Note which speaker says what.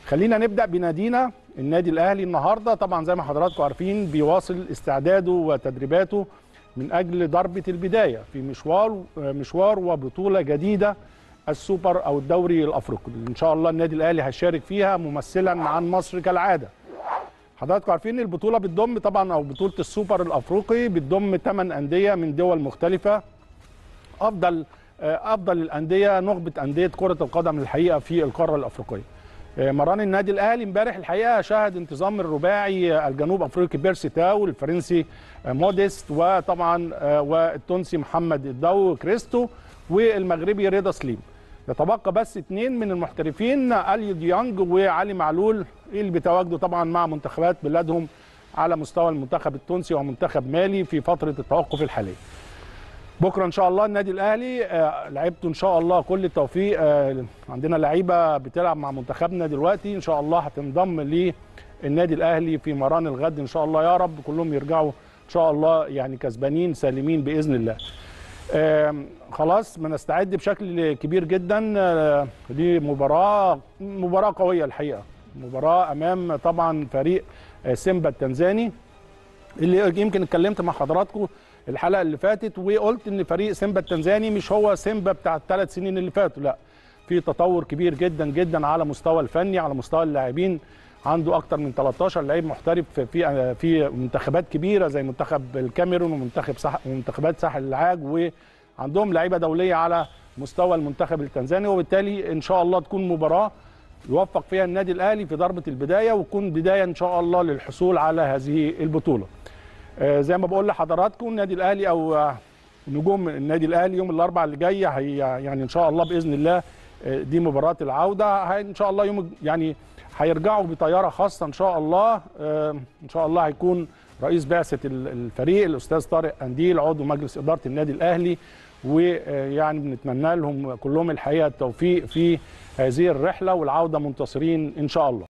Speaker 1: خلينا نبدا بنادينا النادي الاهلي النهارده طبعا زي ما حضراتكم عارفين بيواصل استعداده وتدريباته من اجل ضربه البدايه في مشوار مشوار وبطوله جديده السوبر او الدوري الافريقي اللي ان شاء الله النادي الاهلي هيشارك فيها ممثلا عن مصر كالعاده حضراتكم عارفين البطوله بتضم طبعا او بطوله السوبر الافريقي بتضم 8 انديه من دول مختلفه افضل افضل الانديه نخبه انديه كره القدم الحقيقه في القاره الافريقيه مران النادي الاهلي امبارح الحقيقه شهد انتظام الرباعي الجنوب افريقي بيرسي تاو الفرنسي موديست وطبعا والتونسي محمد الدو كريستو والمغربي رضا سليم يتبقى بس اثنين من المحترفين اليو ديانج وعلي معلول اللي بيتواجدوا طبعا مع منتخبات بلادهم على مستوى المنتخب التونسي ومنتخب مالي في فتره التوقف الحاليه بكره ان شاء الله النادي الاهلي آه لعيبته ان شاء الله كل التوفيق آه عندنا لعيبه بتلعب مع منتخبنا دلوقتي ان شاء الله هتنضم للنادي الاهلي في مران الغد ان شاء الله يا رب كلهم يرجعوا ان شاء الله يعني كسبانين سالمين باذن الله آه خلاص بنستعد بشكل كبير جدا آه لمباراه مباراه قويه الحقيقه مباراه امام طبعا فريق آه سيمبا التنزاني اللي يمكن اتكلمت مع حضراتكم الحلقه اللي فاتت وقلت ان فريق سيمبا التنزاني مش هو سيمبا بتاع الثلاث سنين اللي فاتوا لا في تطور كبير جدا جدا على مستوى الفني على مستوى اللاعبين عنده اكتر من 13 لعيب محترف في في منتخبات كبيره زي منتخب الكاميرون ومنتخب صح ومنتخبات ساحل العاج وعندهم لعيبه دوليه على مستوى المنتخب التنزاني وبالتالي ان شاء الله تكون مباراه يوفق فيها النادي الاهلي في ضربه البدايه وتكون بدايه ان شاء الله للحصول على هذه البطوله. زي ما بقول لحضراتكم النادي الاهلي او نجوم النادي الاهلي يوم الاربعاء اللي جاي هي يعني ان شاء الله باذن الله دي مباراه العوده ان شاء الله يوم يعني هيرجعوا بطياره خاصه ان شاء الله ان شاء الله هيكون رئيس بعثه الفريق الاستاذ طارق انديل عضو مجلس اداره النادي الاهلي ويعني بنتمنى لهم كلهم الحقيقه التوفيق في هذه الرحله والعوده منتصرين ان شاء الله